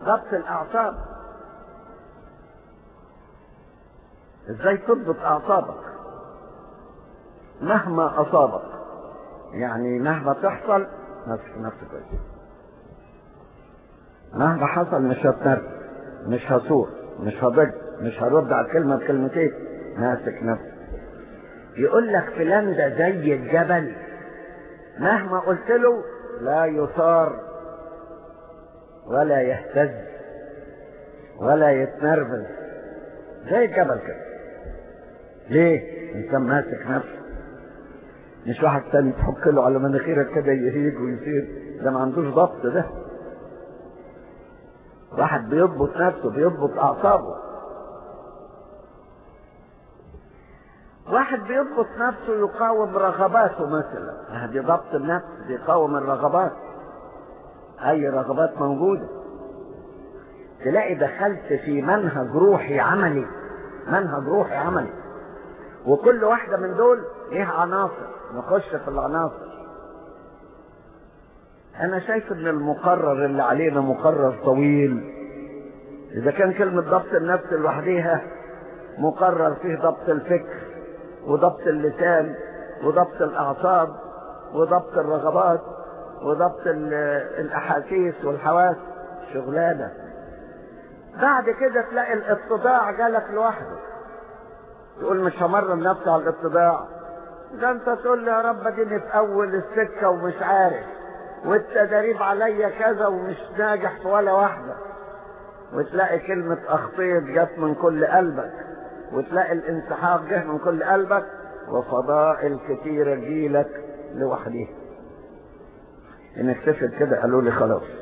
ضبط الاعصاب ازاي تضبط اعصابك مهما اصابك يعني مهما تحصل ماسك نفسك كويس مهما حصل مش هتنرفز مش هصور مش هضج مش هرد على الكلمه بكلمتين ماسك نفسك يقول لك فلان ده زي الجبل مهما قلت له لا يثار ولا يهتز ولا يتنرفز زي الجبل كده ليه؟ انسان ماسك نفسه مش واحد تاني تحك له على مناخيرك كده يهيج ويصير ده ما عندوش ضبط ده واحد بيضبط نفسه بيضبط اعصابه واحد بيضبط نفسه يقاوم رغباته مثلا هذه ضبط النفس بيقاوم الرغبات اي رغبات موجوده تلاقي دخلت في منهج روحي عملي منهج روحي عملي وكل واحده من دول ليها عناصر نخش في العناصر انا شايف ان المقرر اللي علينا مقرر طويل اذا كان كلمه ضبط النفس لوحديها مقرر فيه ضبط الفكر وضبط اللسان وضبط الاعصاب وضبط الرغبات وضبط الاحاسيس والحواس شغلانه بعد كده تلاقي الاتضاع جالك لوحده تقول مش همرن نفسي على الاتضاع ده انت تقول لي يا رب اديني في اول السكه ومش عارف والتدريب عليا كذا ومش ناجح في ولا واحده وتلاقي كلمة أخطيت جت من كل قلبك وتلاقي الانسحاب جه من كل قلبك وفضائل كتيرة تجيلك لوحديها إن اكتفت كده قالوا لي خلاص